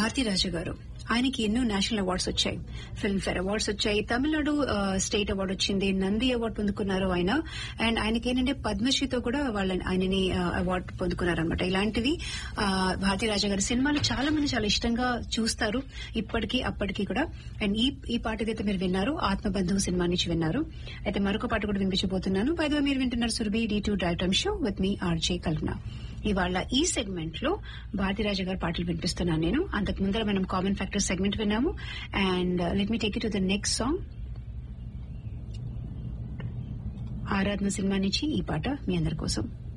భారతీ రాజా గారు ఆయనకి ఎన్నో national awards వచ్చాయి ఫిల్మ్ ఫేర్ అవార్డ్స్ వచ్చాయి తమిళనాడు స్టేట్ అవార్డు వచ్చింది నంది అవార్డు పొందుకున్నారు ఆయన అండ్ ఆయనకి ఏంటంటే పద్మశ్రీతో కూడా వాళ్ళ ఆయనని అవార్డు పొందుకున్నారు అనమాట ఇలాంటివి ఆ, భారతీ రాజా గారి సినిమాలు చాలా మంది చాలా ఇష్టంగా చూస్తారు ఇప్పటికీ అప్పటికి కూడా అండ్ ఈ ఈ పాట ఏదైతే మీరు విన్నారు ఆత్మబంధువు సినిమా నుంచి విన్నారు అయితే మరొక పాట కూడా వినిపించబోతున్నాను పైగా మీరు వింటున్నారు Surabhi D two drive time show with me RJ Kalpana ఇవాళ ఈ సెగ్మెంట్ లో భారతీరాజు గారి పాటలు వినిపిస్తున్నాను నేను అంతకు ముందర మనం కామన్ ఫ్యాక్టర్ సెగ్మెంట్ విన్నాము and let me take to the next song Aradhana cinema నుంచి ఈ పాట మీ అందరి కోసం